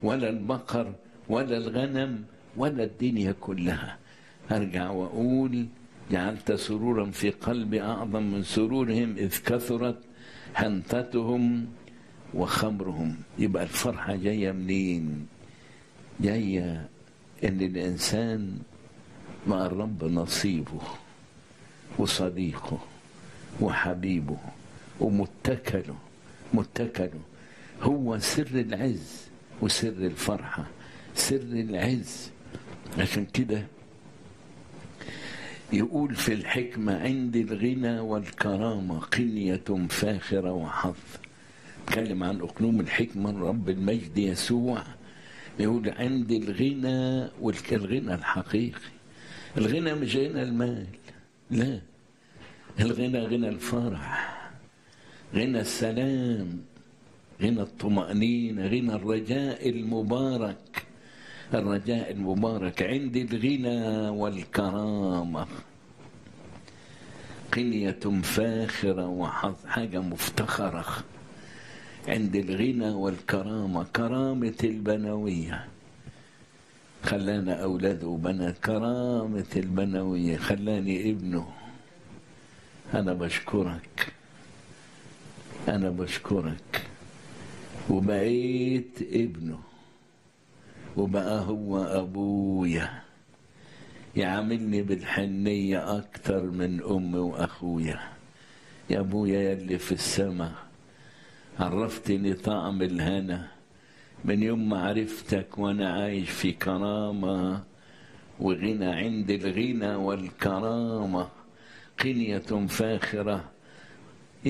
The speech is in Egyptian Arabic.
ولا البقر ولا الغنم ولا الدنيا كلها أرجع وأقول جعلت سرورا في قلبي أعظم من سرورهم إذ كثرت حنطتهم وخمرهم يبقى الفرحة جاية منين جاية إن الإنسان مع الرب نصيبه وصديقه وحبيبه ومتكله متكله هو سر العز وسر الفرحة سر العز عشان كده يقول في الحكمة عندي الغنى والكرامة قنية فاخرة وحظ اتكلم عن أقلوم الحكمة رب المجد يسوع يقول عندي الغنى والغنى الحقيقي الغنى مش غنى المال لا الغنى غنى الفرح غنى السلام غنى الطمأنينة غنى الرجاء المبارك الرجاء المبارك عندي الغنى والكرامة قنية فاخرة وحظ حاجة مفتخرة عند الغنى والكرامة كرامة البنوية خلانا أولاد وبنات كرامة البنوية خلاني ابنه أنا بشكرك أنا بشكرك وبقيت ابنه وبقى هو أبويا يعاملني بالحنية أكتر من أمي وأخويا يا أبويا يلي في السماء عرفتني طعم الهنا من يوم ما عرفتك وأنا عايش في كرامة وغنى عند الغنى والكرامة قنية فاخرة